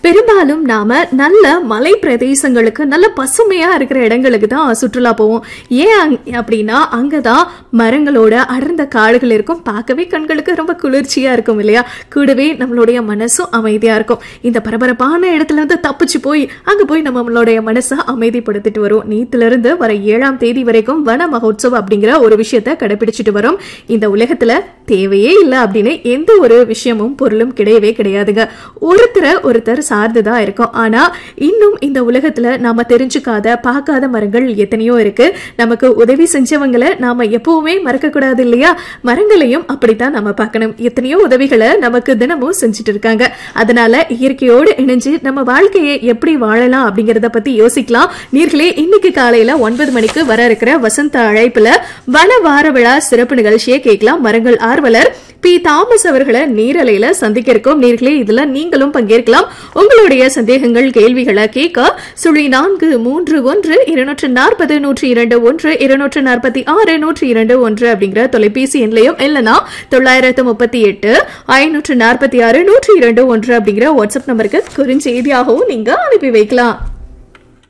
பெரும்பாலும் நாம நல்ல மலை பிரதேசங்களுக்கு நல்ல பசுமையா இருக்கிற இடங்களுக்கு தான் சுற்றுலா போவோம் ஏன் அங்- அப்படின்னா அங்கதான் மரங்களோட அடர்ந்த காடுகள் இருக்கும் பார்க்கவே கண்களுக்கு ரொம்ப குளிர்ச்சியா இருக்கும் இல்லையா கூடவே நம்மளுடைய மனசும் அமைதியா இருக்கும் இந்த பரபரப்பான இடத்துல இருந்து தப்பிச்சு போய் அங்க போய் நம்மளுடைய மனசை அமைதிப்படுத்திட்டு வரும் நீத்துல இருந்து வர ஏழாம் தேதி வரைக்கும் வன மகோத்சவம் அப்படிங்கிற ஒரு விஷயத்த கடைபிடிச்சிட்டு வரும் இந்த உலகத்துல தேவையே இல்லை அப்படின்னு எந்த ஒரு விஷயமும் பொருளும் கிடையவே கிடையாதுங்க ஒருத்தரை ஒருத்தர் சார்ந்துதான் இருக்கும் ஆனா இன்னும் இந்த உலகத்துல நாம தெரிஞ்சுக்காத பார்க்காத மரங்கள் எத்தனையோ இருக்கு நமக்கு உதவி செஞ்சவங்களை நாம எப்பவுமே மறக்க கூடாது இல்லையா மரங்களையும் அப்படித்தான் நம்ம பார்க்கணும் எத்தனையோ உதவிகளை நமக்கு தினமும் செஞ்சுட்டு இருக்காங்க அதனால இயற்கையோடு இணைஞ்சு நம்ம வாழ்க்கையை எப்படி வாழலாம் அப்படிங்கறத பத்தி யோசிக்கலாம் நீர்களே இன்னைக்கு காலையில ஒன்பது மணிக்கு வர இருக்கிற வசந்த அழைப்புல வன வார விழா சிறப்பு நிகழ்ச்சியை கேட்கலாம் மரங்கள் ஆர்வலர் பி தாமஸ் அவர்களை நேரலையில சந்திக்க இருக்கோம் நேர்களே இதுல நீங்களும் பங்கேற்கலாம் உங்களுடைய சந்தேகங்கள் கேள்விகளை கேட்க சுழி நான்கு மூன்று ஒன்று இருநூற்று நாற்பது நூற்றி இரண்டு ஒன்று இருநூற்று நாற்பத்தி ஆறு நூற்றி இரண்டு ஒன்று அப்படிங்கிற தொலைபேசி எண்லையும் இல்லைனா தொள்ளாயிரத்து முப்பத்தி எட்டு ஐநூற்று நாற்பத்தி ஆறு நூற்றி இரண்டு ஒன்று அப்படிங்கிற வாட்ஸ்அப் நம்பருக்கு குறுஞ்செய்தியாகவும் நீங்க அனுப்பி வைக்கலாம்